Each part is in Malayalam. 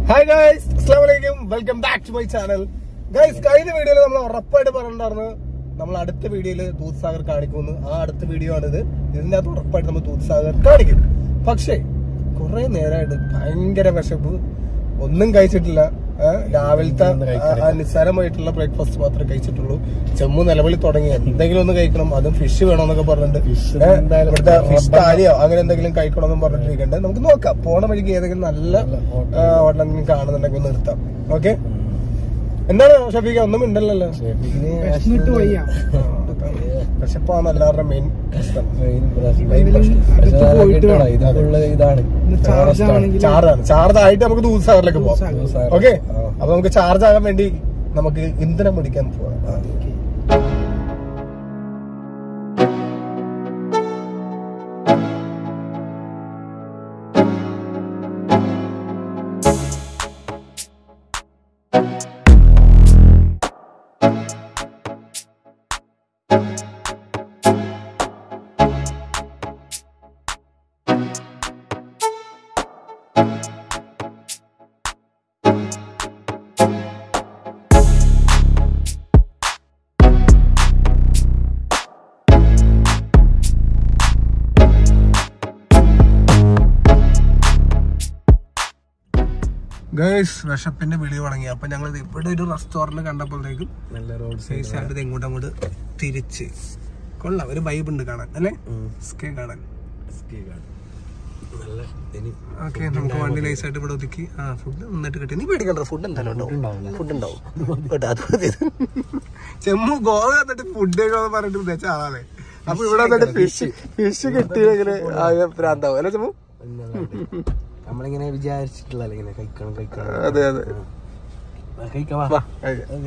ഹായ് ഗൈസ് അസ്സാം വലൈക്കും welcome back to my channel guys കഴിഞ്ഞ വീഡിയോയിൽ നമ്മൾ ഉറപ്പായിട്ട് പറഞ്ഞിട്ടുണ്ടായിരുന്നു നമ്മൾ അടുത്ത വീഡിയോയിൽ ദൂത്സാഗർ കാണിക്കുമെന്ന് ആ അടുത്ത വീഡിയോ ആണിത് ഇതിന്റെ അകത്ത് ഉറപ്പായിട്ട് നമ്മൾ ദൂത്സാഗർ കാണിക്കും പക്ഷേ കുറെ നേരമായിട്ട് ഭയങ്കര വിശപ്പ് ഒന്നും കഴിച്ചിട്ടില്ല ഏ, രാവിലത്തെ ആ, ആ നിസ്സാരമായിട്ടുള്ള ബ്രേക്ക്ഫാസ്റ്റ് മാത്രമേ കഴിച്ചിട്ടുള്ളൂ ചെമ്മു നിലവിളി തുടങ്ങി എന്തെങ്കിലും ഒന്ന് കഴിക്കണം അതും ഫിഷ് വേണമെന്നൊക്കെ പറഞ്ഞിട്ട് ഏ, ഇവിടുത്തെ ഫിഷ് താലിയോ അങ്ങനെ എന്തെങ്കിലും കഴിക്കണമെന്നും പറഞ്ഞിട്ടിരിക്കണ്ടേ നമുക്ക് നോക്കാം പോണ വഴിക്ക് ഏതെങ്കിലും നല്ല ഹോട്ടലെങ്കിലും കാണുന്നുണ്ടെങ്കിൽ ഒന്ന് നിർത്താം ഓക്കെ എന്താണ് ഷഫീഖ ഒന്നും ഉണ്ടല്ലോ വിശന്നിട്ട് വയ്യ വിശപ്പാണ് എല്ലാവരുടെ മെയിൻ പ്രശ്നം അടുത്ത് പോയിട്ട് വേണം. ഇതുള്ള ഇതാണ് ഇന്ന് ചാർജ് ആണെങ്കിൽ ചാർജാണ് ചാർജ് ആയിട്ട് നമുക്ക് ദൂസാഗറിലേക്ക് പോവാം ദൂസാഗർ. ഓക്കെ അപ്പൊ നമുക്ക് ചാർജ് ആകാൻ വേണ്ടി നമുക്ക് ഇന്ധനം പിടിക്കാൻ പോവാം ഗൈസ് വിശപ്പിന്റെ വിളി തുടങ്ങി അപ്പൊ ഞങ്ങൾ ഇവിടെ ഒരു റെസ്റ്റോറന്റ് കണ്ടപ്പോഴത്തേക്കും നല്ല റോഡ് സൈസ് ആയിട്ട് ഇത് എങ്ങോട്ടും അങ്ങോട്ട് തിരിച്ച് കൊള്ളാം ഒരു വൈബ് ഉണ്ട് കാണാൻ അല്ലേ സ്കേ കാണാൻ നല്ല ഇനി ഓക്കെ നമുക്ക് വണ്ടി നൈസ് ആയിട്ട് ഇവിടെ ഒതുക്കി ആ ഫുഡ് നന്നായിട്ട് കിട്ടി നീ പേടിക്കണ്ട ഫുഡ് എന്തായാലും ഉണ്ടാവും ഫുഡ് ഉണ്ടാവും കേട്ടോ, അത് മതി. ചെമ്മു ഗോവ എന്നിട്ട് ഫുഡ് പറഞ്ഞിട്ട് ഉദ്ദേശിച്ച ആളാണ് അപ്പൊ ഇവിടെ വന്നിട്ട് ഫിഷ് ഫിഷ് കിട്ടിയെങ്കിൽ ആകെ ഭ്രാന്താവും അല്ലേ ചെമ്മു നമ്മളിങ്ങനെ വിചാരിച്ചിട്ടില്ല ഇങ്ങനെ കഴിക്കണം കഴിക്കണം അതെ അതെ ആ, കഴിക്കാം വാ. വാ, കഴിക്കാം.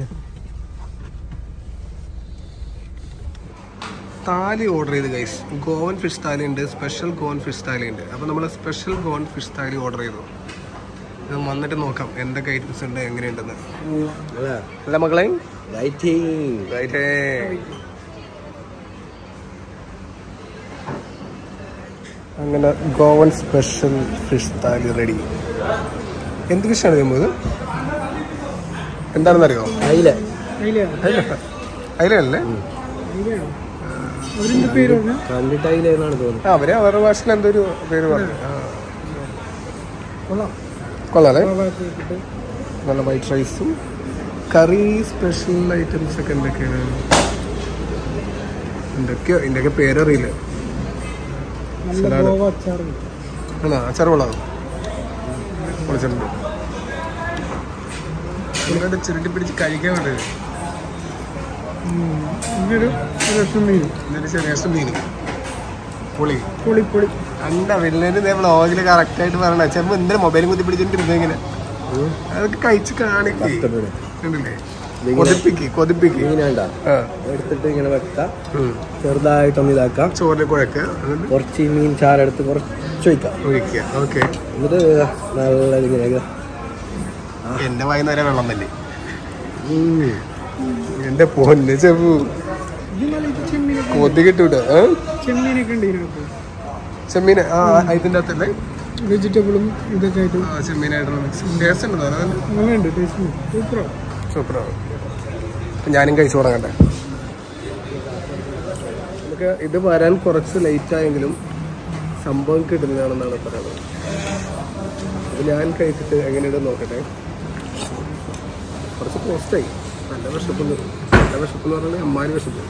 താലി ഓർഡർ ചെയ്ത് ഗൈസ് ഗോവൻ ഫിഷ് താലി ഉണ്ട് സ്പെഷ്യൽ ഗോവൻ ഫിഷ് താലി ഉണ്ട് അപ്പോൾ നമ്മൾ special Goan fish thali order ചെയ്തു ഇത് വന്നിട്ട് നോക്കാം എന്തൊക്കെ ഐറ്റംസ് ഉണ്ട് എങ്ങനെയുണ്ടെന്ന് അല്ലേ? അല്ല മക്കളെ Lighting. റൈറ്റേ അങ്ങനെ Goan special fish thali ready എന്ത് ഫിഷാണ് ചെയ്യുമ്പോൾ എന്താണെന്നറിയോ അയില. അതിലല്ലേ അവരെന്ത് പേര് പറഞ്ഞു കണ്ടിട്ട് അയില എന്നാണ് തോന്നുന്നത് ആ, അവര് അവരുടെ ഭാഷയിൽ എന്തോ ഒരു പേര് പറഞ്ഞു ആ. കൊള്ളാം കൊള്ളാല്ലേ ഭാഗത്ത് വെച്ചിട്ട് നല്ല വൈറ്റ് റൈസും കറി സ്പെഷ്യൽ ഐറ്റംസ് ഒക്കെ എന്തൊക്കെയാണ് എന്തൊക്കെയോ ഇതിൻ്റെയൊക്കെ പേരറിയില്ല നല്ല സലാഡ്. ഗോവ അച്ചാർ കിട്ടും ആണോ അച്ചാർ കൊള്ളാം പൊളിച്ചിട്ടുണ്ട് ഇവിടെ ചുരുട്ടി പിടിച്ച് കഴിക്കാൻ വേണ്ടത് ഇതൊരു രസം മീൻ ഇന്നൊരു ചെറിയ മീൻ പൊളി പൊളി പൊളി അണ്ട വില്ലന് ഇതേ വ്ളോഗില് കറക്റ്റ് ആയിട്ട് പറയണ ചെമ്പ് എന്തിനും മൊബൈലും കുത്തി പിടിച്ചിട്ടിരുന്നു ഇങ്ങനെ അതൊക്കെ കഴിച്ച് കാണിക്കേ കഷ്ടപ്പെട്. കണ്ടില്ലേ ഇതിങ്ങനെ- കൊതിപ്പിക്ക് കൊതിപ്പിക്ക് മീനാണ്ട ആ എടുത്തിട്ട് ഇങ്ങനെ വെക്കാം ഉം. ചെറുതായിട്ടൊന്ന് ഇതാക്കാം ചോറിൽ കുഴക്കുക എന്നിട്ട് കുറച്ച് മീൻ ചാറെടുത്ത് കുറച്ച് ഒഴിക്കാം ഒഴിക്കുക ഓക്കെ എന്നിട്ട് നല്ല ഇങ്ങനെ ഇതാ. എന്റെ വൈകുന്നേരം വെള്ളം തന്നെ എന്റെ പൊന്ന് ചെമ്പു ഇത് നല്ല ഇത് ചെമ്മീനൊക്കെ കൊതി കിട്ടൂട്ടോ ഏ? ചെമ്മീനൊക്കെ ഉണ്ട് ഇതിനകത്ത് ചെമ്മീന് ആ ഇതിന്റെ അകത്തല്ലേ വെജിറ്റബിളും ഇതൊക്കെ ആയിട്ട് ആ ചെമ്മീനായിട്ടുള്ള മിക്സ് ടേസ്റ്റ് ഉണ്ടോ അതല്ല നല്ലുണ്ട് ടേസ്റ്റ് സൂപ്പറോ സൂപ്പറാണ് അപ്പം ഞാനും കഴിച്ചു തുടങ്ങട്ടെ നമുക്ക് ഇത് വരാൻ കുറച്ച് ലേറ്റ് ആയെങ്കിലും സംഭവം കിട്ടുന്നതാണെന്നാണ് പറയുന്നത് ഇത് ഞാൻ കഴിച്ചിട്ട് എങ്ങനെയുണ്ട് നോക്കട്ടെ കുറച്ച് പോസ്റ്റായി നല്ല വിശപ്പുണ്ട് നല്ല വിശപ്പ് എന്ന് പറഞ്ഞാൽ അമ്മാരി വിശപ്പ്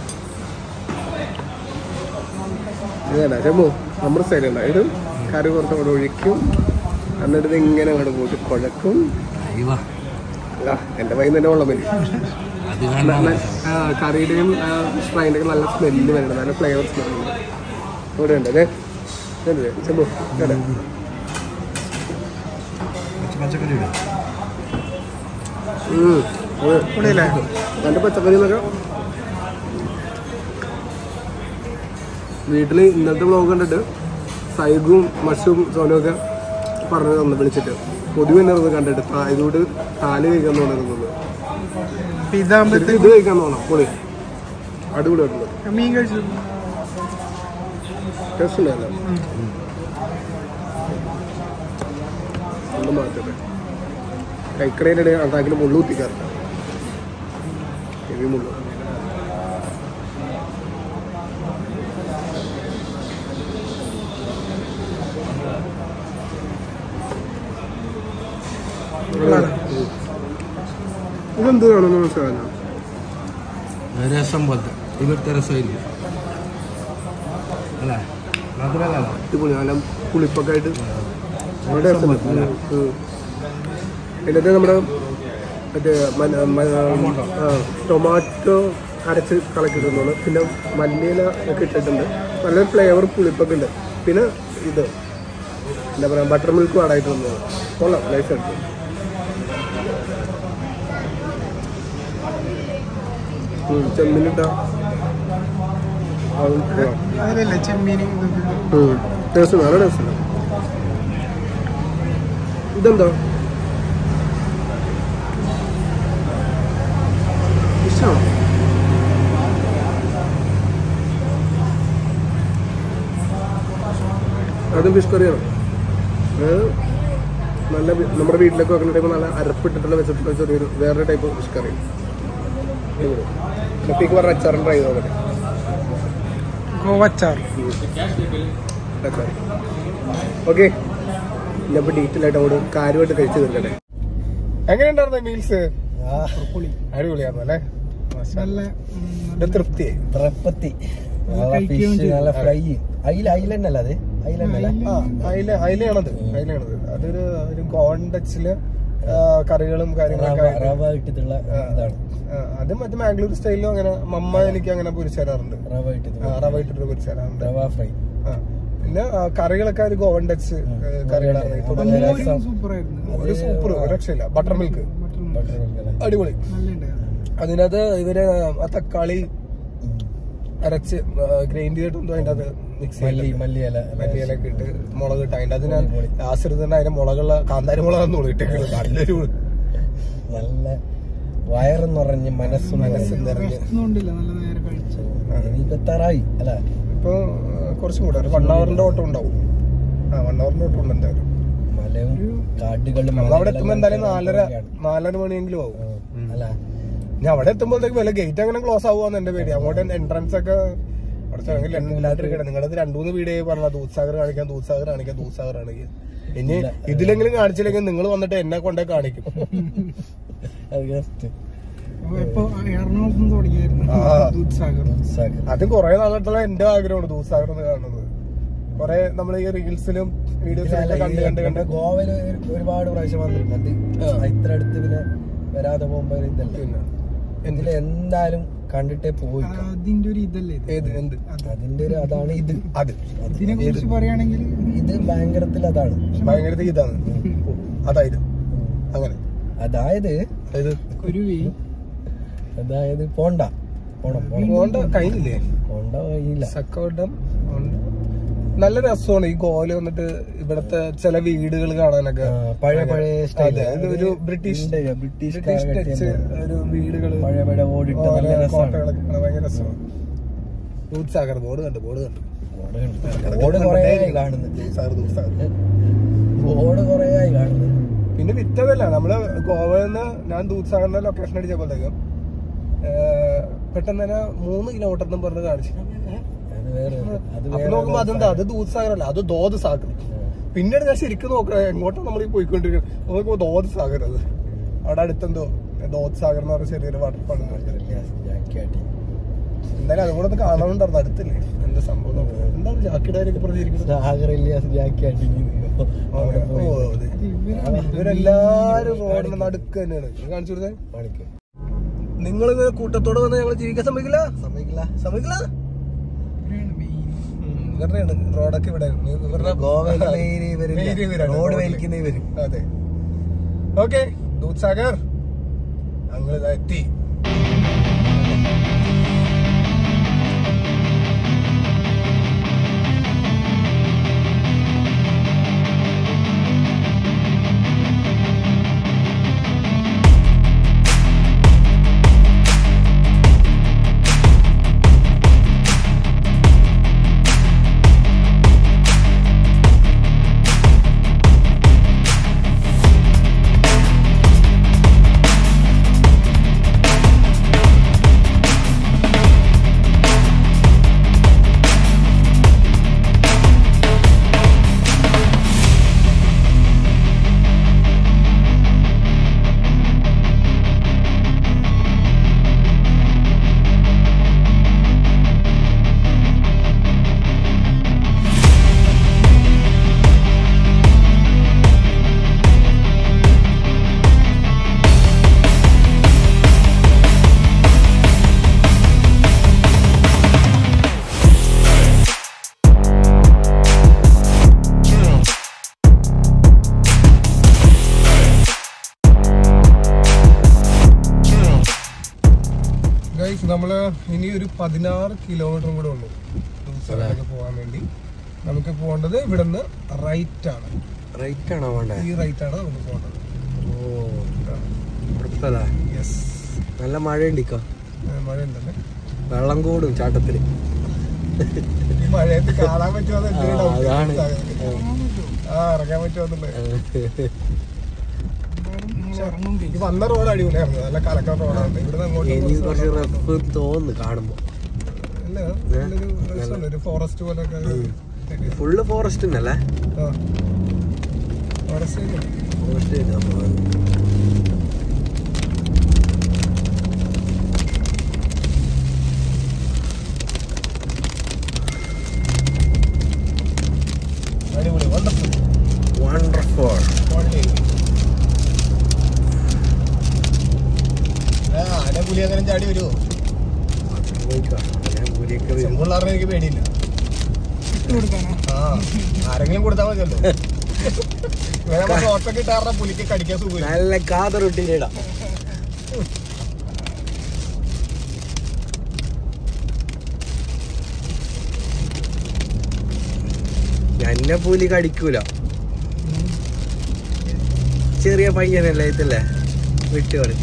ഇതല്ല ചെമ്മു നമ്മുടെ സൈഡ് ഉണ്ട് ഇത് കറി കുറച്ച് അവിടെ ഒഴിക്കും എന്നിട്ട് ഇത് ഇങ്ങനെ അങ്ങോട്ട് പോയിട്ട് കുഴക്കും അയ്യോ ആ, എന്റെ വൈകുന്നേരം തന്നെ വെള്ളം വരും അത് നല്ല ആ, കറിയുടെയും ഫ്രൈൻ്റെ ഒക്കെ നല്ല സ്മെല്ല് വരുന്നുണ്ട് നല്ല ഫ്ലേവർ സ്മെല്ല് ഇവിടെ ഉണ്ട് അല്ലേ ഇതുണ്ട്, ചെമ്പു ഇവിടെ. പച്ചക്കറി ഇടും ഉം. ഇത് പൊളിയല്ലേ നല്ല പച്ചക്കറി എന്നൊക്കെ വീട്ടിൽ ഇന്നത്തെ വ്ലോഗ് കണ്ടിട്ട് സൈഗും മഷും സോനും ഒക്കെ പറഞ്ഞു തന്നു വിളിച്ചിട്ട് പൊതുവെ എന്നെ കണ്ടിട്ട് താ- ഇതുകൊണ്ട് താല് കഴിക്കാൻ തോന്നുന്നത് അപ്പൊ ഇതാകുമ്പോഴത്തേക്ക് ഇത് കഴിക്കാൻ തോന്നാം പൊളി അടിപൊളിയായിട്ടുണ്ട് മീൻ കഴിച്ചു ടേസ്റ്റ് ഉണ്ടായല്ലോ ഒന്ന് മാറ്റട്ടെ കൈക്കടയിലിടെ അതാക്കിൽ മുള്ളു കുത്തിക്കാറുണ്ട് ഹെവി മുള്ളു ഇതെന്ത് വേണമെന്ന് മനസ്സിലാവില്ല രസം പോലത്തെ ഇവിടുത്തെ രസമില്ല അല്ലേ മധുരമല്ല അടിപൊളി നല്ല പുളിപ്പൊക്കെ ആയിട്ട് വളരെ രസമുണ്ട്. ഉം. എന്നിട്ട് നമ്മുടെ മറ്റേ മന- മ- ആ, ടൊമാറ്റോ അരച്ച് കളക്കിട്ടുള്ളൂ പിന്നെ മല്ലിയില ഒക്കെ ഇട്ടിട്ടുണ്ട് നല്ലൊരു ഫ്ലേവർ പുളിപ്പൊക്കെ ഉണ്ട് പിന്നെ ഇത് എന്താ പറയുക ബട്ടർ മിൽക്ക് ആഡായിട്ട് വന്നത് കൊള്ളാം നൈസ് ആയിട്ട് ഉം, ചെമ്മീനിട്ട അതും കൊള്ളാം അതിലല്ലേ ചെമ്മീൻ ഇതൊക്കെ ടേസ്റ്റ് നല്ല ടേസ്റ്റ് ഉണ്ട് ഇതെന്താ ഇഷ്ടമാണ് അതും ഫിഷ് കറിയാണ് അത് നല്ല വി- നമ്മുടെ വീട്ടിലൊക്കെ വെക്കുന്ന ടൈപ്പ് നല്ല അരപ്പിട്ടിട്ടുള്ള വെച്ചിട്ടുള്ള ചെറിയൊരു വേറൊരു ടൈപ്പ് ഫിഷ് കറി ഷഫീക്ക് പറഞ്ഞ അച്ചാറും ട്രൈ ചെയ്ത് നോക്കട്ടെ ഗോവച്ചാർ ഓക്കെ ഇന്നപ്പോ ഡീറ്റെയിൽ ആയിട്ട് അവിടെ കാര്യമായിട്ട് കഴിച്ചു തീർക്കട്ടെ എങ്ങനെയുണ്ടായിരുന്നു മീൽസ് അടിപൊളിയായിരുന്നു അല്ലേ നല്ല ഉം, ഒരു തൃപ്തിയായി പ്രപ്പത്തി കഴിക്കുകയും ഫിഷ് നല്ല ഫ്രൈ അയില അയില അല്ല അത് അയില അല്ലേ ആ അയില അയിലയാണത് അയിലയാണത് അതൊരു ഒരു ഗോൺ ടച്ചില് കറികളും കാര്യങ്ങളൊക്കെ ആയിട്ട് റവ ഇട്ടിട്ടുള്ള ഇതാണ് ആ, അത് മറ്റേ മാംഗ്ലൂർ സ്റ്റൈലിലും അങ്ങനെ മമ്മ എനിക്ക് അങ്ങനെ പൊരിച്ചു തരാറുണ്ട് റവ ആ, ഇട്ടിട്ടുള്ള റവ ഇട്ടിട്ട് പൊരിച്ചു തരാറുണ്ട് റവ ഫ്രൈ ആ. പിന്നെ ആ, കറികളൊക്കെ ഒരു ഗോവൻ ടച്ച് കറികളാണ് ഇപ്പൊ നല്ല മോരും രസം. സൂപ്പറായിരുന്നു ഒരു സൂപ്പർ ഒരു രക്ഷയില്ല butter milk butter butter milk അടിപൊളി നല്ല ഉണ്ടായിരുന്നു അതിനകത്ത് ഇവര് ആ തക്കാളി അരച്ച് ഗ്രൈൻഡ് ചെയ്തിട്ട് എന്തോ അതിന്റെ അത് മിക്സ് മല്ലി മല്ലി ഇല മല്ലിയിലൊക്കെ ഇട്ട് മുളക് ഇട്ട് അതിന്റെ അതിന് ആശ്രിത തന്നെ അതിന്റെ മുളകുള്ള കാന്താരി മുളകാന്ന് ഇട്ടേക്കുന്നത് നല്ലൊരു നല്ല വയറ് നിറഞ്ഞ് മനസ്സ് മനസ്സ് നിറഞ്ഞ് നിറഞ്ഞ് ഒന്നുകൊണ്ടില്ല നല്ല നേരെ കഴിച്ചു ഇനിയിപ്പോ എത്താറായി അല്ല ഇപ്പൊ ആ, കുറച്ചും കൂടെ ഒരു വൺ അവറിന്റെ ഓട്ടം ഉണ്ടാവും ആ വൺ അവറിന്റെ ഓട്ടം ഉണ്ട് എന്തായാലും മലയും കാടുകളും നമ്മളവിടെ എത്തുമ്പോ എന്തായാലും മലകളും നാലര ഒക്കെയാണ്. നാലര മണിയെങ്കിലും ആവും ഉം. അല്ല ഞാൻ അവിടെ എത്തുമ്പോഴത്തേക്ക് വല്ല ഗേറ്റ് അങ്ങനെ ക്ലോസ് ആവുമെന്ന് എന്റെ പേടി അങ്ങോട്ട് എൻട്രൻസ് ഒക്കെ അവിടെ ഇല്ലാതിരിക്കട്ടെ നിങ്ങളത് രണ്ടു മൂന്ന് വീഡിയോ പറഞ്ഞ ദൂത്സാഗർ കാണിക്കാൻ ദൂത്സാഗർ കാണിക്കാൻ ദൂത്സാഗർ കാണിക്കാൻ ഇനി ഇതിലെങ്കിലും കാണിച്ചില്ലെങ്കിൽ നിങ്ങൾ വന്നിട്ട് എന്നെ കൊണ്ടേ കാണിക്കും അത് just അപ്പൊ ഇപ്പൊ എറണാകുളത്ത് നിന്ന് തുടങ്ങിയായിരുന്നു ആ. ദൂത് സാഗർ സാക്ക്. അത് കുറെ നാളായിട്ടുള്ള എന്റെ ആഗ്രഹമാണ് ദൂത്സാഗർ എന്ന് കാണുന്നത് കുറെ നമ്മൾ ഈ റീൽസിലും വീഡിയോസിലൊക്കെ കണ്ട് കണ്ട് കണ്ട് പിന്നെ ഗോവയില് ഒരു- ഒരുപാട് പ്രാവശ്യം വന്നിട്ടുണ്ട് അത് ഇത്ര അടുത്ത് പിന്നെ വരാതെ പോകുമ്പോ ഒരു ഇതല്ല പിന്നെ ഇതില് എന്തായാലും കണ്ടിട്ടേ പോയി അതിന്റെ ഒരു ഇതല്ലേ ഇത് ഏത് എന്ത് അതിന്റെ ഒരു അതാണ് ഇത് അത് ഇതിനെ കുറിച്ച് പറയുകയാണെങ്കിൽ ഇത് ഭയങ്കരത്തിൽ അതാണ് ഭയങ്കര ഇതാണ് അതായത് അങ്ങനെ അതായത് അതായത് കുരുവി അതായത് പോണ്ട പോണം പോണം പോണ്ട കഴിഞ്ഞില്ലേ പോണ്ട വഴിയില്ല സക്കോട്ടം ഉണ്ട്. നല്ല രസമാണ് ഈ ഗോവയില് വന്നിട്ട് ഇവിടത്തെ ചില വീടുകൾ കാണാനൊക്കെ ആ, പഴയ പഴയ സ്റ്റൈൽ അതെ, ഇത് ഒരു ബ്രിട്ടീഷ് ബ്രിട്ടീഷ് ബ്രിട്ടീഷ് ടച്ച് ഒരു വീടുകള് പഴയ പഴയ ഓടിട്ട് നല്ല ഓരോ രസമാണ് കോട്ടകളൊക്കെ കാണാൻ ഭയങ്കര രസമാണ് ദൂത്സാഗർ ബോർഡ് കണ്ടു ബോർഡ് കണ്ടു ബോർഡ് കുറേ ആയി കാണുന്നത് ദൂത്സാഗർ ദൂത്സാഗർ ബോർഡ് കുറേ ആയി കാണുന്നത് പിന്നെ വിറ്റതല്ല നമ്മള് ഗോവയിൽ നിന്ന് ഞാൻ ദൂത്സാഗറിന്റെ ലൊക്കേഷൻ അടിച്ചപ്പോഴത്തേക്കും ഏഹ്, പെട്ടെന്ന് തന്നെ മൂന്ന് കിലോമീറ്റർ എന്നും പറഞ്ഞ് കാണിച്ചു അത് വേറെ അത് അപ്പൊ വേറെ നോക്കുമ്പോ അതെന്താ അത് ദൂത്സാഗർ അല്ല അത് ദോത് സാഗർ പിന്നീട് ഞാൻ ശരിക്കും നോക്കുക എങ്ങോട്ടാണ് നമ്മൾ ഈ പോയിക്കൊണ്ടിരിക്കുന്നത് നോക്കുമ്പോ ദോത് സാഗർ അത് അവിടെ അടുത്തെന്തോ ദോത് സാഗർ എന്ന് പറഞ്ഞ ചെറിയൊരു വാട്ടർഫാൾ ജാക്കിയാട്ടി എന്തായാലും അതുകൂടെ ഒന്ന് കാണാനുണ്ടായിരുന്നു അടുത്തില്ലേ എന്താ സംഭവം നോക്കുക. എന്താണ് ജാക്കിടാരൊക്കെ പറഞ്ഞിരിക്കുന്നത് സാഗറില്ല ജാക്കിയാട്ടി അവിടെ പോയി ഓ, അതെ. ഇവരെല്ലാരും റോഡിന്റെ നടുക്ക് തന്നെയാണ് ഇത് കാണിച്ചു കൊടുത്തേ കാണിക്കും നിങ്ങൾ കൂട്ടത്തോടെ വന്ന് ഞങ്ങൾ ജീവിക്കാൻ സമ്മതിക്കില്ല സമ്മതിക്കില്ല സമ്മതിക്കില്ല ഇവരാണ് മെയിൻ ഉം, ഇവരുടെയാണ് റോഡൊക്കെ ഇവിടെ ഇവരുടെ ഗോവയിലെ മെയിൻ ഇവരില്ല. മെയിൻ ഇവരാണ് റോഡ് റോഡില്. വലിക്കുന്ന ഇവര് അതെ ഓക്കെ ദൂത്സാഗർ ഞങ്ങൾ എത്തി ഗൈസ് നമ്മള് ഇനി ഒരു പതിനാറ് കിലോമീറ്ററും കൂടെ ഉള്ളൂ ദൂസറിലേക്ക് പോകാൻ വേണ്ടി നമുക്ക് പോകേണ്ടത് ഇവിടുന്ന് റൈറ്റ് ആണ് റൈറ്റ് ആണോ വേണ്ടേ ഈ റൈറ്റ് ആണ് നമുക്ക് പോകേണ്ടത് ഓ ഇവിടുത്തതാ യെസ് നല്ല മഴ ഉണ്ടിക്കോ മഴ ഉണ്ടല്ലേ വെള്ളം കൂടും ചാട്ടത്തില് ഈ മഴയത്ത് കാണാൻ പറ്റുമോ ആ, അതാണ് ആ ഇറങ്ങാൻ പറ്റുമോ എന്നുള്ളത് നിങ്ങൾ ഇറങ്ങും ഈ വന്ന റോഡ് അടിപൊളിയായിരുന്നു നല്ല കലക്കാൻ റോഡാണ് ഇവിടുന്ന് അങ്ങോട്ട് എനിക്ക് കുറച്ച് റഫ് തോന്നുന്നു കാണുമ്പോ അല്ല നല്ലൊരു രസമുണ്ട്. ഒരു ഫോറസ്റ്റ് പോലെ ഫുള്ള് ഫോറസ്റ്റ് ഉണ്ടല്ലേ ഫോറസ്റ്റ് ഫോറസ്റ്റ് അടിപൊളി വണ്ടർഫുൾ വണ്ടർഫുൾ ആന പുലി അങ്ങനെ ചാടി വരുമോ ചെമ്പുള്ളാറിന് എനിക്ക് പേടിയില്ല ഇട്ട് കൊടുക്കാനാ ആ ആരെങ്കിലും കൊടുത്താൽ മതിയല്ലോ ഇവരെ നമ്മൾ ഓട്ടൊക്കെ ഇട്ടാറുടെ പുലിക്ക് കടിക്കാൻ സുഖമില്ല നല്ല കാതറൊട്ടിയിടാ എന്നെ പൂലി കടിക്കൂല ചെറിയ പയ്യനല്ലേ ഇതല്ലേ വിട്ടുകളി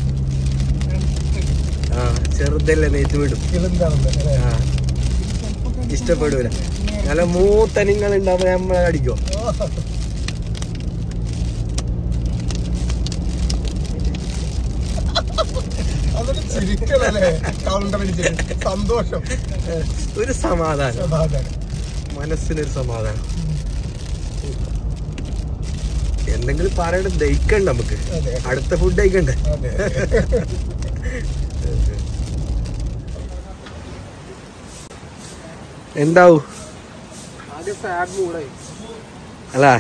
ആ ചെറുതല്ലേ നെയ്ത്ത് വിടും ഇതെന്താണെന്ന് ആ ഇഷ്ടപ്പെടൂല നല്ല മൂത്തനിങ്ങൾ ഉണ്ടാവുമ്പോ നമ്മളെ കടിക്കോ അതൊരു ചിരിക്കലല്ലേ കൗണ്ടർ അടിച്ചിട്ട് സന്തോഷം ഒരു സമാധാനം സമാധാനം മനസ്സിനൊരു സമാധാനം എന്തെങ്കിലും പറയണ ദഹിക്കണ്ട നമുക്ക് അതെ അടുത്ത ഫുഡ് കഴിക്കണ്ടേ അതെ എന്താവും ആദ്യം സാഡ് മൂടായി അല്ല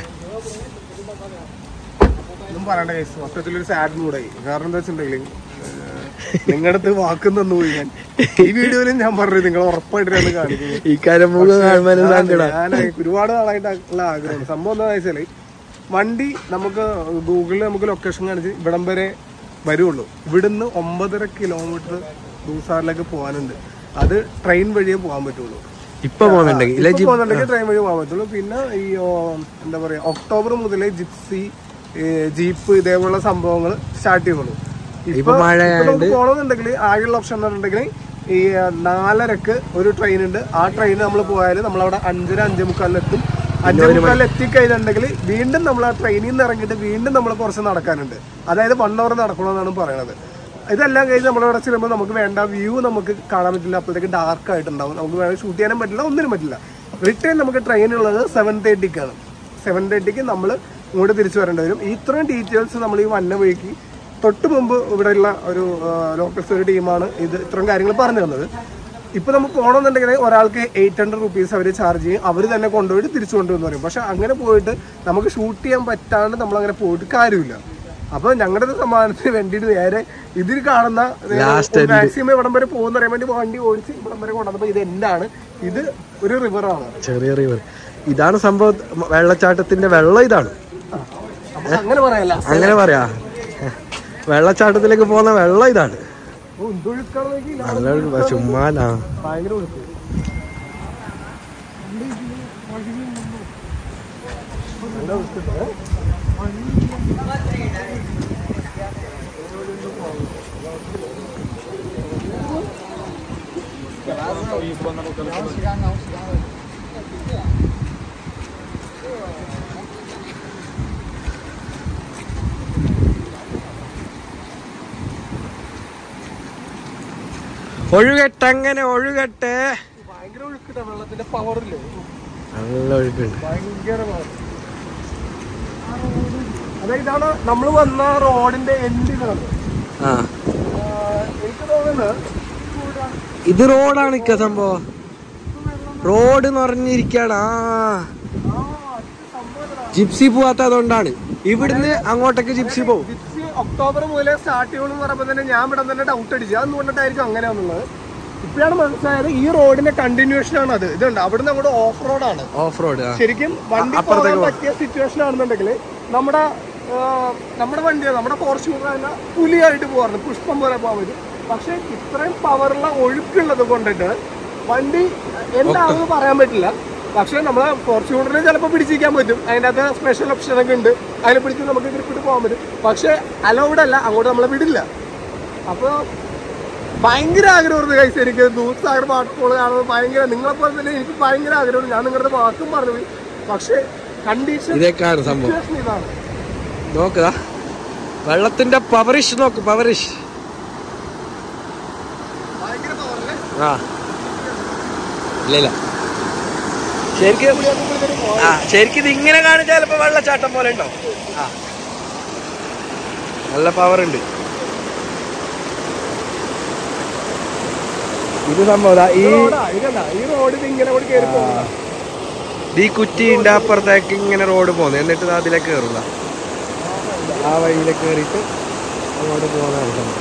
ഒന്നും പറയണ്ട കേസ് മൊത്തത്തിലൊരു സാഡ് മൂടായി കാരണം എന്താ വെച്ചിട്ടുണ്ടെങ്കിൽ നിങ്ങളുടെ അടുത്ത് വാക്കും തന്നു പോയി ഞാൻ ഈ വീഡിയോയിലും ഞാൻ പറഞ്ഞു നിങ്ങൾ ഉറപ്പായിട്ട് ഞാൻ കാണിക്കുന്നത് ഈ കാര്യം മുഴുവൻ കാണുമ്പോൾ സങ്കടാ. ഞാൻ ഒരുപാട് നാളായിട്ട് ഉള്ള ആഗ്രഹമാണ് സംഭവം എന്താ വെച്ചാല് വണ്ടി നമുക്ക് ഗൂഗിളിൽ നമുക്ക് ലൊക്കേഷൻ കാണിച്ച് ഇവിടം വരെ വരുള്ളൂ ഇവിടുന്ന് ഒമ്പതര കിലോമീറ്റർ ദൂസാറിലേക്ക് പോകാനുണ്ട് അത് ട്രെയിൻ വഴിയേ പോകാൻ പറ്റുള്ളൂ ഇപ്പൊ പോകുന്നുണ്ടെങ്കിൽ ഇല്ല ഇപ്പൊ ജീപ്പ് പോകുന്നുണ്ടെങ്കിൽ ട്രെയിൻ വഴി പോകാൻ പറ്റുള്ളൂ പിന്നെ ഈ ഓ, എന്താ പറയാ ഒക്ടോബർ മുതലേ ജിപ്സി ഏ, ജീപ്പ് ഇതേപോലുള്ള സംഭവങ്ങൾ സ്റ്റാർട്ട് ചെയ്യുള്ളൂ ഇപ്പൊ മഴ നമുക്ക് പോകണമെന്നുണ്ടെങ്കിൽ ആകെയുള്ള ഓപ്ഷൻ എന്ന് പറഞ്ഞിട്ടുണ്ടെങ്കിൽ ഈ ആ, നാലരക്ക് ഒരു ട്രെയിൻ ഉണ്ട് ആ ട്രെയിൻ നമ്മൾ പോയാൽ നമ്മളവിടെ അഞ്ചര അഞ്ചേ മുക്കാലിലെത്തും അഞ്ചേ മുക്കാലിൽ എത്തിക്കഴിഞ്ഞിട്ടുണ്ടെങ്കിൽ വീണ്ടും നമ്മൾ ആ ട്രെയിനിൽ നിന്ന് ഇറങ്ങിയിട്ട് വീണ്ടും നമ്മൾ കുറച്ച് നടക്കാനുണ്ട് അതായത് വൺ അവർ നടക്കണമെന്നാണ് പറയണത് ഇതെല്ലാം കഴിഞ്ഞ് നമ്മളിവിടെ ചെല്ലുമ്പോൾ നമുക്ക് വേണ്ട വ്യൂ നമുക്ക് കാണാൻ പറ്റില്ല അപ്പോഴത്തേക്ക് ഡാർക്ക് ആയിട്ടുണ്ടാവും നമുക്ക് വേണമെങ്കിൽ ഷൂട്ട് ചെയ്യാനും പറ്റില്ല ഒന്നിനും പറ്റില്ല റിട്ടേൺ നമുക്ക് ട്രെയിൻ ഉള്ളത് സെവൻ തേർട്ടിക്കാണ് സെവൻ തേർട്ടിക്ക് നമ്മൾ ഇങ്ങോട്ട് തിരിച്ചു വരേണ്ടി വരും ഇത്രയും ഡീറ്റെയിൽസ് നമ്മൾ ഈ വന്ന വഴിക്ക് തൊട്ട് മുമ്പ് ഇവിടെയുള്ള ഒരു ലോക്കൽസ് ഒരു ടീമാണ് ഇത് ഇത്രയും കാര്യങ്ങൾ പറഞ്ഞു തന്നത് ഇപ്പൊ നമുക്ക് പോകണമെന്നുണ്ടെങ്കിൽ ഒരാൾക്ക് എയ്റ്റ് ഹൺഡ്രഡ് റുപ്പീസ് അവർ ചാർജ് ചെയ്യും അവർ തന്നെ കൊണ്ടുപോയിട്ട് തിരിച്ചു കൊണ്ടുവന്ന് പറയും പക്ഷെ അങ്ങനെ പോയിട്ട് നമുക്ക് ഷൂട്ട് ചെയ്യാൻ പറ്റാണ്ട് നമ്മൾ അങ്ങനെ പോയിട്ട് കാര്യമില്ല അപ്പൊ ഞങ്ങളുടെ സമ്മാനത്തിന് വേണ്ടിയിട്ട് നേരെ ഇതിൽ കാണുന്ന മാക്സിമം ഇവിടം വരെ പോകുന്ന അറിയാൻ വേണ്ടി വണ്ടി ഓടിച്ച് ഇവിടം വരെ കൊണ്ടുവന്നപ്പോ ഇത് എന്താണ് ഇത് ഒരു റിവറാണ് ചെറിയ റിവർ ഇതാണ് സംഭവം വെള്ളച്ചാട്ടത്തിന്റെ വെള്ളം ഇതാണ് അപ്പൊ അങ്ങനെ പറയല്ല അങ്ങനെ പറയാ വെള്ളച്ചാട്ടത്തിലേക്ക് പോകുന്ന വെള്ളം ഇതാണ് ഓ, എന്തൊഴുക്കാണ് നോക്കി നല്ല ഒഴുക്ക്. ചുമ്മാ ആ. ഭയങ്കര ഒഴുക്ക് നല്ല ഒഴുക്കുണ്ട്. ഒഴുകട്ടെ അങ്ങനെ ഒഴുകട്ടെ ഭയങ്കര ഒഴുക്കിട്ട വെള്ളത്തിന്റെ പവർ ഇല്ലേ നല്ല ഒഴുക്കുണ്ട് ഭയങ്കര പവർ അതായത് ഇതാണ് നമ്മൾ വന്ന റോഡിന്റെ എൻഡ് ഇതാണ് ആ ആ, എനിക്ക് തോന്നുന്നത് ഇത് റോഡാണ് ഇക്ക സംഭവം റോഡ് എന്ന് പറഞ്ഞിരിക്കാണ് ആ ജിപ്സി പോവാത്തതുകൊണ്ടാണ് ഇവിടുന്ന് അങ്ങോട്ടേക്ക് ജിപ്സി പോവും ജിപ്സി ഒക്ടോബർ മുതലേ സ്റ്റാർട്ട് ചെയ്യണമെന്ന് പറയുമ്പോൾ തന്നെ ഞാൻ ഇവിടെ തന്നെ ഡൗട്ട് അടിച്ചു അത് കൊണ്ടിട്ടായിരിക്കും അങ്ങനെയാന്നുള്ളത് ഇപ്പോഴാണ് മനസ്സിലായത് ഈ റോഡിന്റെ കണ്ടിന്യൂഷൻ ആണ് അത് ഇതുണ്ട് അവിടുന്ന് അങ്ങോട്ട് ഓഫ് റോഡാണ് ഓഫ് റോഡ് ശരിക്കും വണ്ടി പോകാൻ പറ്റിയ സിറ്റുവേഷൻ ആണെന്നുണ്ടെങ്കിൽ നമ്മുടെ ആ, നമ്മുടെ വണ്ടി നമ്മുടെ ഫോർച്യൂണർ തന്നെ പുലിയായിട്ട് പോകാറുണ്ട് പുഷ്പം പോലെ പോകാൻ പറ്റും പക്ഷെ ഇത്രയും പവറുള്ള ഒഴുക്കുള്ളത് കൊണ്ടിട്ട് വണ്ടി എന്താണെന്ന് പറയാൻ പറ്റില്ല പക്ഷെ നമ്മളെ ഫോർച്യൂണറിന് ചിലപ്പോൾ പിടിച്ചിരിക്കാൻ പറ്റും അതിൻ്റെ അകത്ത് സ്പെഷ്യൽ ഓപ്ഷൻ ഒക്കെ ഉണ്ട് അതിനെ പിടിച്ച് നമുക്ക് ഗ്രിപ്പിട്ട് പോകാൻ പറ്റും പക്ഷെ അലൗഡ് അല്ല അങ്ങോട്ട് നമ്മളെ വിടില്ല അപ്പോൾ ഭയങ്കര ആഗ്രഹമായിരുന്നു കൈസ് എനിക്ക് ദൂസാഗർ വാട്ടർഫോൾ കാണുന്നത് ഭയങ്കര നിങ്ങളെപ്പോലെ തന്നെ എനിക്ക് ഭയങ്കര ആഗ്രഹമാണ് ഞാൻ നിങ്ങളുടെ വാക്കും പറഞ്ഞു പോയി പക്ഷെ കണ്ടീഷൻ ഇതൊക്കെയാണ് സംഭവം സിറ്റുവേഷൻ ഇതാണ് നോക്കുക വെള്ളത്തിന്റെ പവറിഷ് നോക്ക് പവറിഷ് ഭയങ്കര പവറല്ലേ ആ ഇല്ല ഇല്ല ശരിക്കും ആ ശരിക്കും ഇത് ഇങ്ങനെ കാണിച്ചാൽ ചിലപ്പോ വെള്ളച്ചാട്ടം പോലെ ഉണ്ടോ ആ നല്ല പവർ ഉണ്ട് ഇത് സംഭവം ദാ ഈ റോഡാ, ഇതല്ല, ഈ റോഡിൽ ഇങ്ങനെ കൂടി കയറി പോകുന്നതാ. ഈ കുറ്റിന്റെ അപ്പുറത്തേക്ക് ഇങ്ങനെ റോഡ് പോകുന്നത് എന്നിട്ട് ദാ അതിലേക്ക് കയറുക ആ വഴിയിലേക്ക് കയറിയിട്ട് അങ്ങോട്ട് പോകുന്നതാണ് സംഭവം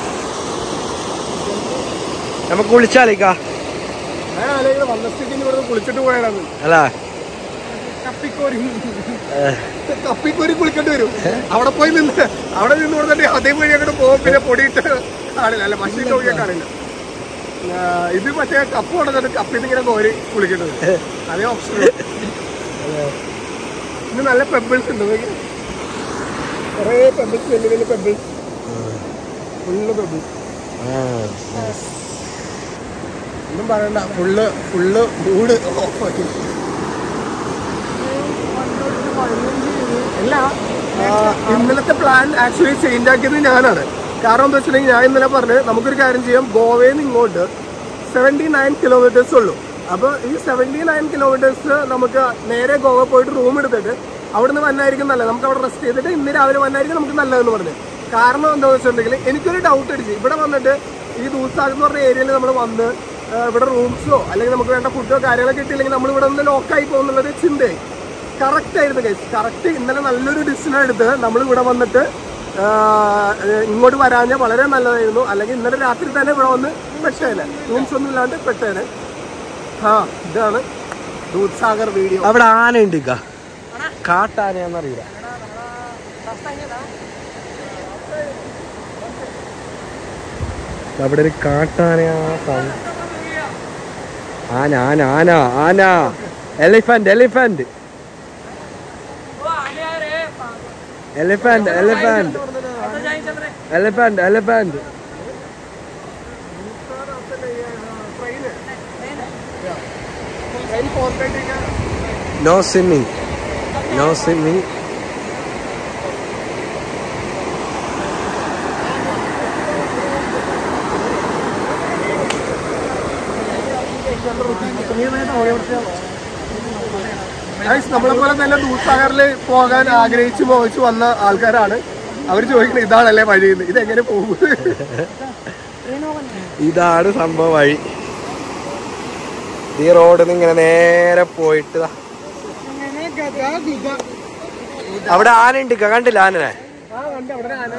നമുക്ക് കുളിച്ചാലേക്കാ ഞാൻ ആലോചിക്കുന്നത് വന്ന സ്ഥിതിക്ക് ഇവിടെ കുളിച്ചിട്ട് പോയാലാണ് അല്ല കപ്പിക്കോരി കപ്പിക്കോരി കുളിക്കേണ്ടി വരും അവിടെ പോയി നിന്ന് അവിടെ നിന്ന് കൊടുത്തിട്ട് അതേ വഴി അങ്ങോട്ട് പോകും പിന്നെ പൊടിയിട്ട് കാണില്ല അല്ല മഷിയിട്ട് നോക്കിയാൽ കാണില്ല ആ, ഇത് മറ്റേ കപ്പ് കൊണ്ടുവന്നിട്ട് കപ്പിൽ നിന്ന് ഇങ്ങനെ കോരി കുളിക്കേണ്ടത് അതേ ഓപ്ഷൻ ഇത് നല്ല പെബിൾസ് ഉണ്ട് നോക്കി കുറേ പെബിൾസ് വലിയ വലിയ പെബിൾസ് ഫുള്ള് പെബിൾസ് ഒന്നും പറയണ്ട ഫുള്ള് ഫുള്ള് മൂഡ് ഓഫാക്കി അല്ല ആ, ഇന്നലത്തെ പ്ലാൻ ആക്ച്വലി ചേഞ്ച് ആക്കിയത് ഞാനാണ് കാരണം എന്താ വെച്ചിട്ടുണ്ടെങ്കിൽ ഞാൻ ഇന്നലെ പറഞ്ഞ് നമുക്കൊരു കാര്യം ചെയ്യാം ഗോവയിൽ നിന്ന് ഇങ്ങോട്ട് സെവൻറ്റി നയൻ കിലോമീറ്റേഴ്സ് ഉള്ളൂ അപ്പോൾ ഈ സെവൻറ്റി നയൻ കിലോമീറ്റേഴ്സ് നമുക്ക് നേരെ ഗോവ പോയിട്ട് റൂം എടുത്തിട്ട് അവിടെ നിന്ന് വന്നായിരിക്കും നല്ലത് നമുക്ക് അവിടെ റെസ്റ്റ് ചെയ്തിട്ട് ഇന്ന് രാവിലെ വന്നായിരിക്കും നമുക്ക് നല്ലതെന്ന് പറഞ്ഞു കാരണം എന്താണെന്ന് വെച്ചിട്ടുണ്ടെങ്കിൽ എനിക്കൊരു ഡൗട്ട് അടിച്ചു ഇവിടെ വന്നിട്ട് ഈ ദൂസാഗ് എന്ന് പറഞ്ഞ ഏരിയയിൽ നമ്മൾ വന്ന് ആ, ഇവിടെ റൂംസോ അല്ലെങ്കിൽ നമുക്ക് വേണ്ട ഫുഡോ കാര്യങ്ങളോ കിട്ടിയില്ലെങ്കിൽ നമ്മൾ ഇവിടെ നിന്ന് ലോക്കായി പോകുന്നുള്ളൊരു ചിന്തയായി കറക്റ്റ് ആയിരുന്നു ഗൈസ് കറക്റ്റ് ഇന്നലെ നല്ലൊരു ഡിസിഷൻ എടുത്ത് നമ്മൾ ഇവിടെ വന്നിട്ട് ആ, ഏഹ് ഇങ്ങോട്ട് വരാഞ്ഞ വളരെ നല്ലതായിരുന്നു അല്ലെങ്കിൽ ഇന്നലെ രാത്രി തന്നെ ഇവിടെ വന്ന് പെട്ടേനെ റൂംസ് ഒന്നും ഇല്ലാണ്ട് പെട്ടേനെ ആ ഇതാണ് ദൂത് സാഗർ വീഡിയോ അവിടെ ആന ഉണ്ട് ഇക്ക കാട്ടാനയാന്നറിയില്ല അവിടെ ഒരു കാട്ടാനയാ സം- ആന ആന ആന ആന elephant elephant elephant elephant elephant elephant no swimming no swimming നമ്മളെ പോലെ തന്നെ ദൂത് സാഗറിൽ പോകാൻ ആഗ്രഹിച്ചു മോഹിച്ചു വന്ന ആൾക്കാരാണ് അവർ ചോദിക്കുന്നത് ഇതാണല്ലേ വഴിയെന്ന് ഇതെങ്ങനെ പോകും ഇതാണ് സംഭവം വഴി ഈ റോഡിൽ നിന്ന് ഇങ്ങനെ നേരെ പോയിട്ട് ദാ. അവിടെ ആന ഉണ്ട് ഇക്ക. കണ്ടില്ല ആനനെ ആ കണ്ട് അവിടെ ആന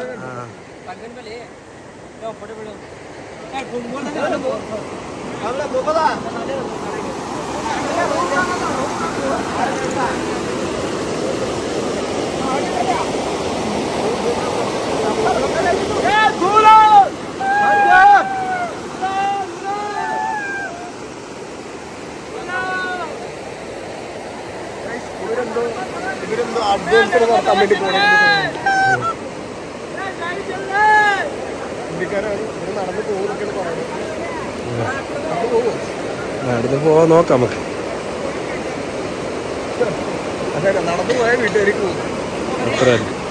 ഇവരെന്തോ ഇവരെന്തോ അഡ്വഞ്ചർ നടത്താൻ വേണ്ടി പോകണം ഇന്ത്യക്കാരാണ് ഇവര് നടന്നു പോകുന്നൊക്കെയാണ് പറയുന്നത് നടന്നു പോകുമോ നടന്ന് പോവാൻ നോക്കാം നമുക്ക് അതെ നടന്നു പോയാൽ വീട്ടുകാർക്ക് പോകും അത്ര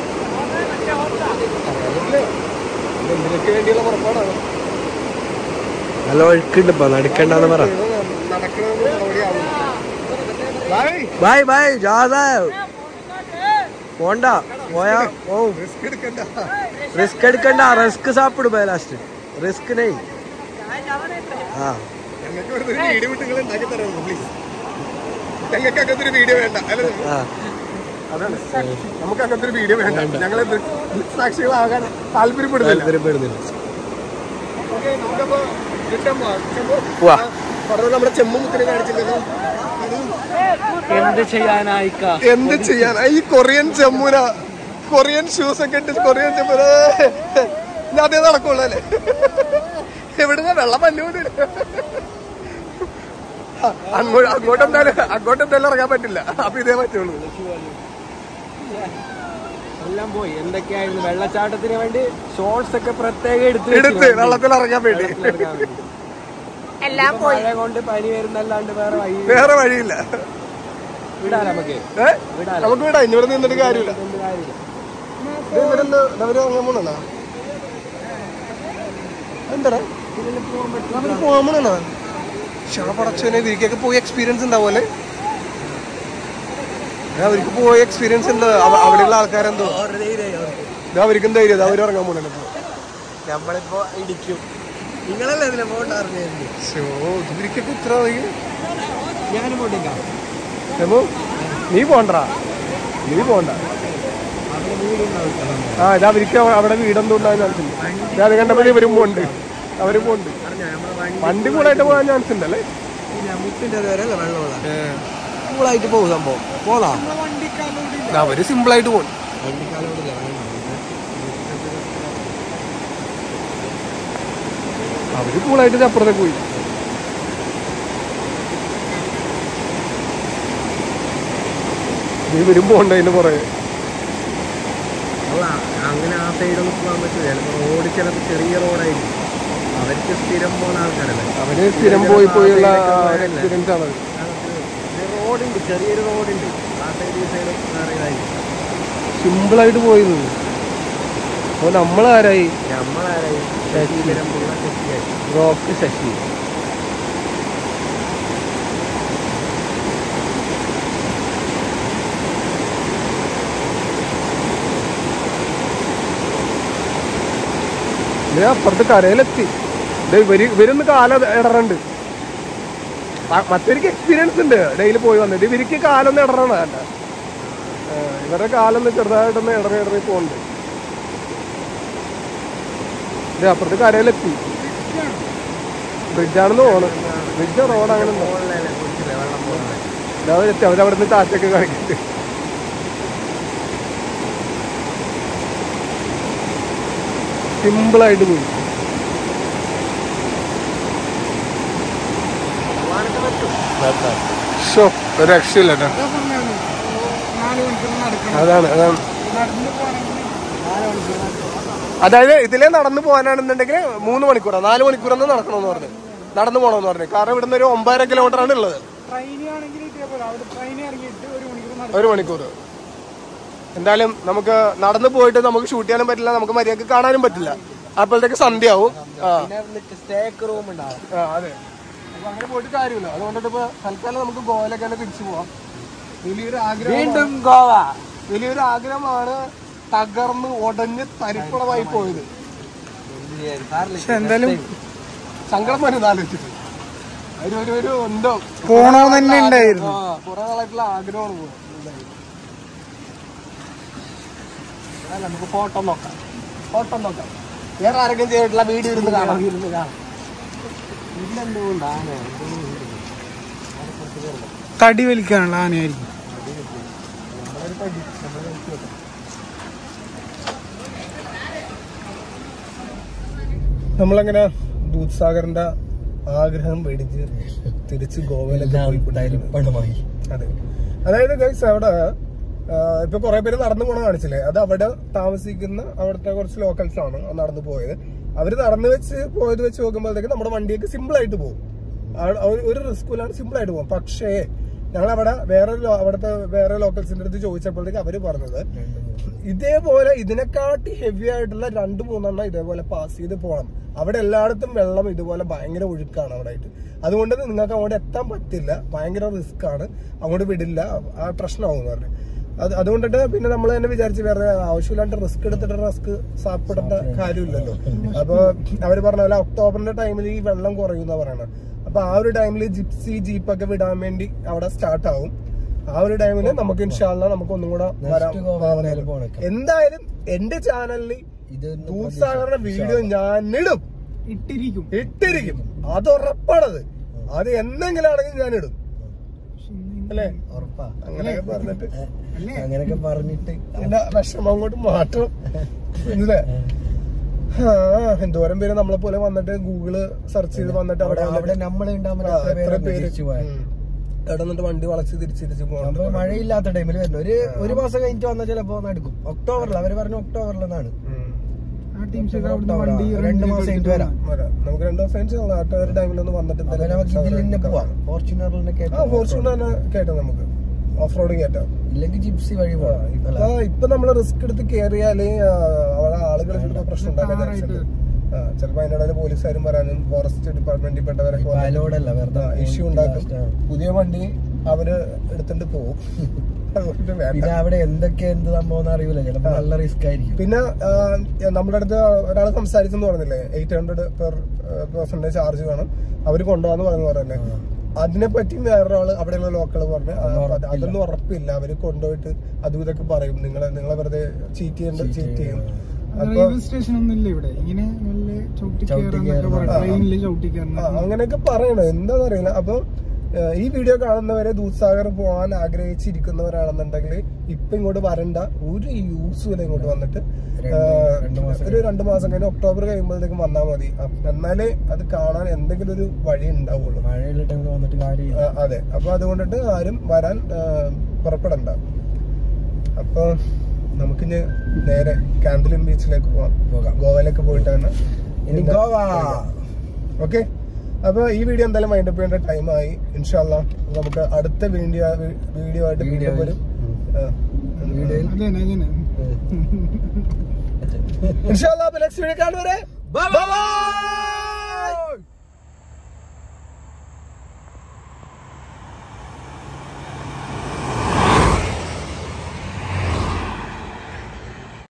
അതല്ലേ ഇത് എന്തിനൊക്കെ വേണ്ടിയുള്ള പുറപ്പാടാണ് നല്ല ഒഴുക്കുണ്ട് ഇപ്പൊ നടക്കണ്ടെന്ന് പറ നടക്കണമെന്ന് മറുപടിയാവും ബൈ ബൈ ബൈ ജാദാ പോണ്ട പോയാ ഓ റിസ്ക് എടുക്കണ്ട റിസ്ക് എടുക്കണ്ട റിസ്ക് സാപ്പിടും ലാസ്റ്റ് റിസ്ക് നെയ് ആ ഞങ്ങൾക്ക് വെറുതെ ഒരു വീഡിയോ വിട്ട് നിങ്ങൾ ഉണ്ടാക്കി തരാമോ പ്ലീസ് ഞങ്ങൾക്ക് അങ്ങനത്തെ ഒരു വീഡിയോ വേണ്ട അല്ലേ ആ അതാണ് നമുക്ക് അങ്ങനത്തെ ഒരു വീഡിയോ വേണ്ട ഞങ്ങൾ സാക്ഷികളാകാൻ താല്പര്യപ്പെടുന്നില്ല താല്പര്യപ്പെടുന്നില്ല ഓക്കേ, നമുക്കപ്പോ റിട്ടേൺ പോവാം. ചെമ്പ് പോവാ. പറഞ്ഞത് നമ്മുടെ ചെമ്പ് മുത്തിനെ കാണിച്ചില്ലല്ലോ എന്ത് ചെയ്യാനായിക്ക എന്ത് ചെയ്യാൻ ഈ കൊറിയൻ ചെമ്മൂന കൊറിയൻ ഷൂസ് ഒക്കെ ഇട്ട് കൊറിയൻ ചെമ്മൂന ഞാൻ അതേ നടക്കുള്ളൂ അല്ലേ എവിടുന്ന വെള്ളം പല്ലൂര് അങ്ങോട്ട് അങ്ങോട്ട് എന്തായാലും അങ്ങോട്ട് എന്തായാലും ഇറങ്ങാൻ പറ്റില്ല അപ്പൊ ഇതേ പറ്റുള്ളൂ എല്ലാം പോയി എന്തൊക്കെയായിരുന്നു വെള്ളച്ചാട്ടത്തിന് വേണ്ടി ഷോർട്സ് ഒക്കെ പ്രത്യേകം എടുത്ത് എടുത്ത് വെള്ളത്തിൽ ഇറങ്ങാൻ വേണ്ടി എല്ലാം പോയി മഴ കൊണ്ട് പനി വരുന്നല്ലാണ്ട് വേറെ വഴി വേറെ വഴിയില്ല വിടാൻ നമുക്ക് ഏ നമുക്ക് വിടാം ഇനി ഇവിടെ നിന്നിട്ട് കാര്യമില്ല എന്ത് കാര്യമില്ല ഇത് ഇവരെന്ത് അവര് ഇറങ്ങാൻ പോണോ എന്താടാ അവര് പോകാൻ പോണോ ഷാപ്പടച്ചോനെ ഇവർക്കൊക്കെ പോയി എക്സ്പീരിയൻസ് ഉണ്ടാവുമല്ലേ ഏ, അവർക്ക് പോയ എക്സ്പീരിയൻസ് ഉണ്ട് അവ- അവിടെയുള്ള ആൾക്കാരെന്തോ ഇത് അവർക്കും ധൈര്യം ഇത് അവര് ഇറങ്ങാൻ പോണല്ലോ ഇപ്പൊ നമ്മളിപ്പോ ഇടിക്കും നിങ്ങളല്ലേ ഇതിലെ പോകണ്ടായിരുന്നു ശോ, ഇത് ഇവർക്കൊക്കെ ഇത്ര വൈകി ഞാനും പോട്ടിക്കാം എമോ നീ പോണ്ടാ നീ പോണ്ട ആ ഇത് അവർക്ക് അവ- അവിടെ വീടെന്തോ ഉണ്ടാകാൻ ചാൻസ് ഉണ്ട് ഞാൻ അത് കണ്ടപ്പോൾ ഇവരും പോണ്ട് അവരും പോണ്ട് വണ്ടി കൂടായിട്ട് പോകാൻ ചാൻസ് ഉണ്ടല്ലേ മുട്ടിന്റെ വരെ അല്ല വെള്ളമുള്ള കൂളായിട്ട് പോകും സംഭവം പോതാ ഇത് അവര് സിമ്പിൾ ആയിട്ട് പോകും അവര് കൂളായിട്ട് അപ്പുറത്തേക്ക് പോയി നീ വരും പോണ്ട അതിന് പുറകെ അല്ല അങ്ങനെ ആ സൈഡൊന്നും പോകാൻ പറ്റില്ല ചിലപ്പോൾ റോഡ് ചിലപ്പോൾ ചെറിയ റോഡായിരിക്കും അവർക്ക് സ്ഥിരം പോകുന്ന ആൾക്കാരല്ലേ അവര് സ്ഥിരം പോയി പോയുള്ള എക്സ്പീരിയൻസ് ആണ് റോഡുണ്ട് ചെറിയൊരു റോഡുണ്ട് ആ സൈഡ് ഈ സൈഡ് അറിയാമായിരിക്കും സിമ്പിൾ ആയിട്ട് പോയത് അപ്പൊ നമ്മളാരായി നമ്മളാരായി സ്ഥിരം പോകുന്ന ശക്തിയായി റോക്ക് ശശി ദേ അപ്പുറത്ത് കരയിലെത്തി ദേ ഇവര് ഇവരൊന്ന് കാല ഇടറുണ്ട് മറ്റൊരു എക്സ്പീരിയൻസ് ഉണ്ട് ഡെയിലി പോയി വന്നിട്ട് ഇവർക്ക് കാലൊന്ന് ഇടറണ അല്ല ഇവരുടെ കാലൊന്ന് ചെറുതായിട്ടൊന്ന് ഇടറി ഇടറി പോകുന്നുണ്ട് ദേ അപ്പുറത്ത് കരയിലെത്തി ബ്രിഡ്ജാണെന്ന് തോന്നുന്നു ബ്രിഡ്ജ് റോഡ് അങ്ങനെ ഉണ്ടോ? മുകളിലല്ലേ കുടിച്ചില്ലേ വെള്ളം പോകുന്നത് ദേ അവരെത്തി അവരവിടെ നിന്ന് താറ്റൊക്കെ കാണിക്കിട്ട് സിമ്പിളായിട്ട് പോയി ഷോ ഒരു രക്ഷയില്ല കേട്ടോ നാല് മണിക്കൂർ നടക്കണം അതാണ് അതാണ് നടന്നു പോകണമെങ്കിൽ അതായത് ഇതിലേ നടന്നു പോകാനാണെന്നുണ്ടെങ്കിൽ മൂന്ന് മണിക്കൂറാണ് നാല് മണിക്കൂറൊന്നും നടക്കണമെന്ന് പറഞ്ഞു നടന്നു പോകണമെന്ന് പറഞ്ഞു കാരണം ഇവിടുന്ന് ഒരു ഒമ്പതര കിലോമീറ്റർ ആണ് ഉള്ളത് ട്രെയിൻ ആണെങ്കിൽ ഇതേപോലെ അവിടെ ട്രെയിൻ ഇറങ്ങിയിട്ട് ഒരു മണിക്കൂർ നടക്കും ഒരു മണിക്കൂർ എന്തായാലും നമുക്ക് നടന്നു പോയിട്ട് നമുക്ക് ഷൂട്ട് ചെയ്യാനും പറ്റില്ല നമുക്ക് മര്യാദക്ക് കാണാനും പറ്റില്ല അപ്പോഴത്തേക്ക് സന്ധ്യയാവും ആ പിന്നെ സ്റ്റേക്ക് റൂം ഉണ്ടാവും ആ, അതെ അപ്പൊ അങ്ങനെ പോയിട്ട് കാര്യമില്ല അതുകൊണ്ടിട്ട് ഇപ്പൊ തൽക്കാലം നമുക്ക് ഗോവയിലേക്ക് തന്നെ തിരിച്ചു പോവാം വലിയൊരു ആഗ്രഹം വീണ്ടും ഗോവ വലിയൊരു ആഗ്രഹമാണ് തകർന്ന് ഉടഞ്ഞ് തരിപ്പണമായി പോയത് പക്ഷെ എന്തായാലും സങ്കടം വരുന്നത് ആലോചിച്ചിട്ട് ഒരു ഒരു ഒരു എന്തോ പോണോന്ന് തന്നെ ഉണ്ടായിരുന്നു ആ കുറെ നാളായിട്ടുള്ള ആഗ്രഹമാണ് പോയത് അല്ല നമുക്ക് ഫോട്ടോ നോക്കാം ഫോട്ടോ നോക്കാം വേറെ ആരെങ്കിലും ചെയ്തിട്ടുള്ള വീഡിയോ ഇരുന്ന് കാണാം ഇരുന്ന് കാണാം തടി വലിക്കാനുള്ള ആനയായിരിക്കും നമ്മളങ്ങനെ ദൂത്സാഗറിന്റെ ആഗ്രഹം പേടിച്ച് തിരിച്ച് ഗോവയിലൊക്കെ പോയിക്കൊണ്ടിരിക്കുന്നു. അതെ അതായത് ഗൈസ് അവിടെ ആ, ഇപ്പൊ കുറെ പേര് നടന്നു പോണ കാണിച്ചില്ലേ അത് അവിടെ താമസിക്കുന്ന അവിടുത്തെ കുറച്ച് ലോക്കൽസ് ആണ് ആ നടന്നു പോയത് അവര് നടന്നു വെച്ച് പോയത് വെച്ച് നോക്കുമ്പോഴത്തേക്ക് നമ്മുടെ വണ്ടിയൊക്കെ സിമ്പിൾ ആയിട്ട് പോകും ആ- ഒരു- ഒരു റിസ്കിലാണ് സിമ്പിൾ ആയിട്ട് പോകും പക്ഷേ ഞങ്ങൾ അവിടെ വേറെ ലോ- അവിടുത്തെ വേറെ ലോക്കൽസിന്റെ അടുത്ത് ചോദിച്ചപ്പോഴത്തേക്ക് അവര് പറഞ്ഞത് ഇതേപോലെ ഇതിനെക്കാട്ടി ഹെവി ആയിട്ടുള്ള രണ്ട് മൂന്നെണ്ണം ഇതേപോലെ പാസ് ചെയ്ത് പോകണം അവിടെ എല്ലായിടത്തും വെള്ളം ഇതുപോലെ ഭയങ്കര ഒഴുക്കാണ് അവിടെ ആയിട്ട് അതുകൊണ്ട് നിങ്ങൾക്ക് അങ്ങോട്ട് എത്താൻ പറ്റില്ല ഭയങ്കര റിസ്ക് ആണ് അങ്ങോട്ട് വിടില്ല ആ പ്രശ്നമാവും എന്ന് പറഞ്ഞു അത് അതുകൊണ്ടിട്ട് പിന്നെ നമ്മൾ തന്നെ വിചാരിച്ച് വേറെ ആവശ്യമില്ലാണ്ട് റിസ്ക് എടുത്തിട്ട് റിസ്ക് സാപ്പിടേണ്ട കാര്യമില്ലല്ലോ അപ്പൊ അവര് പറഞ്ഞ പോലെ ഒക്ടോബറിന്റെ ടൈമിൽ ഈ വെള്ളം കുറയുന്ന പറയണത് അപ്പൊ ആ ഒരു ടൈമിൽ ജിപ്സി ജീപ്പൊക്കെ വിടാൻ വേണ്ടി അവിടെ സ്റ്റാർട്ട് ആവും ആ ഒരു ടൈമില് നമുക്ക് ഇൻഷാല്ല നമുക്ക് ഒന്നും കൂടെ വരാം ഗോവയില് പോണൊക്കെ. എന്തായാലും എന്റെ ചാനലിൽ ഇത് ദൂസാഗറിന്റെ വീഡിയോ ഞാൻ ഇടും ഇട്ടിരിക്കും ഇട്ടിരിക്കും അത് ഉറപ്പാണത് അത് എന്തെങ്കിലും ആണെങ്കിൽ ഞാൻ ഇടും അല്ലേ ഉറപ്പാ അങ്ങനെയൊക്കെ പറഞ്ഞിട്ട് അങ്ങനെയൊക്കെ പറഞ്ഞിട്ട് എന്റെ വിഷമം അങ്ങോട്ട് മാറ്റണം ഇല്ലേ ആ, എന്തോരം പേര് നമ്മളെ പോലെ വന്നിട്ട് ഗൂഗിള് സെർച്ച് ചെയ്ത് വന്നിട്ട് അവിടെ അവിടെ അവിടെ നമ്മൾ ഉണ്ടാകുമ്പോൾ ആ, എത്ര എത്ര പേര് പേര് തിരിച്ചു പോയത് ഉം. അവിടെ നിന്നിട്ട് വണ്ടി വളച്ച് തിരിച്ച് തിരിച്ച് നമ്മള് പോകണം മഴയില്ലാത്ത ടൈമിൽ വരുന്നു ഒരു ഒരു മാസം കഴിഞ്ഞിട്ട് വന്നാൽ ചിലപ്പോ നടക്കും ഒക്ടോബറിൽ അവര് പറഞ്ഞു ഒക്ടോബറിലെന്നാണ് ആ ടീംസ് ഒക്കെ അവിടുന്ന് വണ്ടി രണ്ട് മാസം കഴിഞ്ഞിട്ട് വരാം നമുക്ക് രണ്ടു ദിവസം നാട്ടുകാർ ടൈമിലൊന്ന് വന്നിട്ട് അപ്പൊ നമുക്ക് ഇതിൽ തന്നെ പോവാം ഫോർച്യൂണറിനെ ആ ഫോർച്യൂണർ തന്നെ കേട്ടോ നമുക്ക് ഓഫ് റോഡ് കേട്ടോ ഇല്ലെങ്കിൽ ജിപ്സി വഴി പോവാം അല്ല ഇപ്പൊ ഇപ്പൊ നമ്മള് റിസ്ക് എടുത്ത് കേറിയാല് ആ, അവിടെ ആളുകൾ ചിലപ്പോ പ്രശ്നം ഉണ്ടാക്കാൻ ചാൻസ് ഉണ്ട് ആ, ചിലപ്പോ അതിന്റെ ഇടയിൽ പോലീസുകാരും വരാനും ഫോറസ്റ്റ് ഡിപ്പാർട്ട്മെന്റിൽ പെട്ടവരൊക്കെ വന്നിട്ട് പാലോടല്ല വെറുതെ ഇഷ്യൂ ഉണ്ടാക്കും പുതിയ വണ്ടി അവര് എടുത്തിട്ട് പോകും അതുകൊണ്ട് വേണ്ട പിന്നെ അവിടെ എന്തൊക്കെ എന്ത് സംഭവം അറിയില്ല ചിലപ്പോ നല്ല റിസ്ക് ആയിരിക്കും പിന്നെ ആ, നമ്മുടെ അടുത്ത് ഒരാൾ സംസാരിച്ചെന്ന് പറഞ്ഞില്ലേ eight hundred per percentage charge വേണം അവര് കൊണ്ടുപോകാന്ന് പറഞ്ഞു പറഞ്ഞല്ലേ അതിനെ പറ്റി വേറൊരാള് അവിടെയുള്ള ലോക്കൽ പറഞ്ഞു ആ, അത് അതൊന്നും ഉറപ്പില്ല അവര് കൊണ്ടുപോയിട്ട് അതും ഇതൊക്കെ പറയും നിങ്ങളെ നിങ്ങളെ വെറുതെ ചീറ്റ് ചെയ്യേണ്ട ചീറ്റ് ചെയ്യും അപ്പൊ റെയിൽവേ സ്റ്റേഷൻ ഒന്നും ഇല്ല ഇവിടെ ഇങ്ങനെ നല്ല ചവിട്ടി ചവിട്ടി കയറാന്നൊക്കെ പറയും കയറുന്ന. ട്രെയിനിൽ ചവിട്ടി ആ, കയറുന്ന അങ്ങനെയൊക്കെ പറയണ എന്താന്ന് അറിയില്ല അപ്പൊ ഏ, ഈ വീഡിയോ കാണുന്നവരെ ദൂത്സാഗർ പോകാൻ ആഗ്രഹിച്ചിരിക്കുന്നവരാണെന്നുണ്ടെങ്കിൽ ഇപ്പൊ ഇങ്ങോട്ട് വരണ്ട ഒരു യൂസും ഇല്ല ഇങ്ങോട്ട് വന്നിട്ട് രണ്ട്- ഏ, രണ്ട് മാസം ഒരു രണ്ടു മാസം കഴിഞ്ഞ് ഒക്ടോബർ കഴിയുമ്പോഴത്തേക്കും വന്നാൽ മതി അപ്പ- എന്നാലേ അത് കാണാൻ എന്തെങ്കിലും ഒരു വഴി ഉണ്ടാവുള്ളൂ മഴയുള്ള ടൈമിൽ വന്നിട്ട് കാര്യമില്ല ആ, അതെ അപ്പൊ അതുകൊണ്ടിട്ട് ആരും വരാൻ ഏ, പുറപ്പെടണ്ട അപ്പൊ നമുക്കിനി നേരെ കാന്തലിൻ ബീച്ചിലേക്ക് പോവാം പോകാം ഗോവയിലേക്ക് പോയിട്ടാണ് ഇനി ഗോവ ഓക്കെ അപ്പൊ ഈ വീഡിയോ എന്തായാലും മൈൻഡ് അപ്പ് ചെയ്യേണ്ട ടൈമായി ഇൻഷാല്ല നമുക്ക് അടുത്ത വീഡിയോ വീഡിയോ ആയിട്ട് വീഡിയോ വീണ്ടും വരും വീഡിയോയിൽ അതന്നെ അതന്നെ ഇൻഷാല്ല അപ്പൊ നെക്സ്റ്റ് വീഡിയോ കാണുവരെ ബൈ